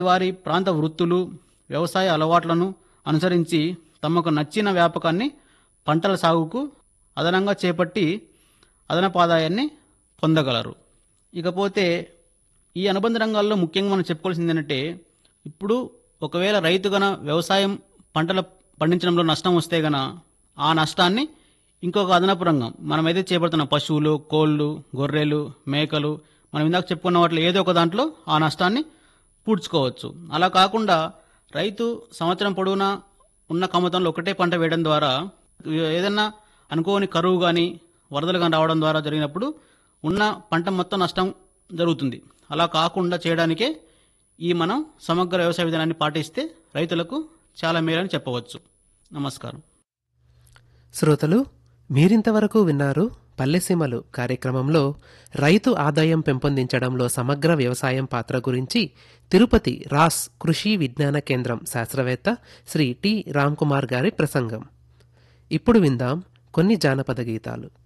వారి ప్రాంత వృత్తులు వ్యవసాయ అలవాట్లను అనుసరించి తమకు నచ్చిన వ్యాపకాన్ని పంటల సాగుకు అదనంగా చేపట్టి అదనపు ఆదాయాన్ని పొందగలరు ఇకపోతే ఈ అనుబంధ రంగాల్లో ముఖ్యంగా మనం చెప్పుకోవాల్సింది ఏంటంటే ఇప్పుడు ఒకవేళ రైతు గన వ్యవసాయం పంటలు పండించడంలో నష్టం వస్తే గన ఆ నష్టాన్ని ఇంకొక అదనపు రంగం మనం ఏదైతే చేపడుతున్న పశువులు కోళ్ళు గొర్రెలు మేకలు మనం ఇందాక చెప్పుకున్న వాటిలో ఏదో ఒక దాంట్లో ఆ నష్టాన్ని పూడ్చుకోవచ్చు అలా కాకుండా రైతు సంవత్సరం పొడవునా ఉన్న కమతంలో ఒకటే పంట వేయడం ద్వారా ఏదన్నా అనుకోని కరువు కానీ వరదలు కానీ రావడం ద్వారా జరిగినప్పుడు ఉన్న పంట మొత్తం నష్టం జరుగుతుంది అలా కాకుండా చేయడానికే ఈ మనం సమగ్ర వ్యవసాయ విధానాన్ని పాటిస్తే రైతులకు చాలా మేలని చెప్పవచ్చు నమస్కారం శ్రోతలు మీరింతవరకు విన్నారు పల్లెసీమలు కార్యక్రమంలో రైతు ఆదాయం పెంపొందించడంలో సమగ్ర వ్యవసాయం పాత్ర గురించి తిరుపతి రాస్ కృషి విజ్ఞాన కేంద్రం శాస్త్రవేత్త శ్రీ టి రామ్కుమార్ గారి ప్రసంగం ఇప్పుడు విందాం కొన్ని జానపద గీతాలు